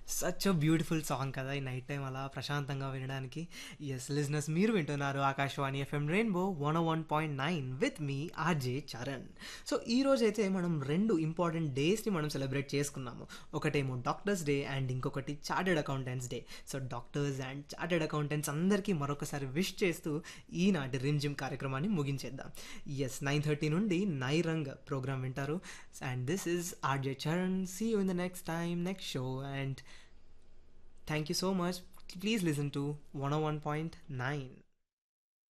Such a beautiful song కదా ఈ night time అలా ప్రశాంతంగా వినడానికి ఎస్ లిజినెస్ మీరు వింటున్నారు Akashvani FM rainbow one one point nine with మీ ఆర్జే చరణ్ సో ఈ రోజు అయితే మనం రెండు ఇంపార్టెంట్ డేస్ని మనం సెలబ్రేట్ చేసుకున్నాము ఒకటేమో డాక్టర్స్ డే అండ్ ఇంకొకటి chartered accountants day so doctors and chartered accountants అందరికీ మరొకసారి విష్ చేస్తూ ఈనాటి రిమ్ జిమ్ కార్యక్రమాన్ని ముగించేద్దాం ఎస్ నైన్ థర్టీ నుండి నైరంగ్ ప్రోగ్రామ్ వింటారు and this is RJ Charan see you in the next time next show and Thank you so much. Please listen to 101.9.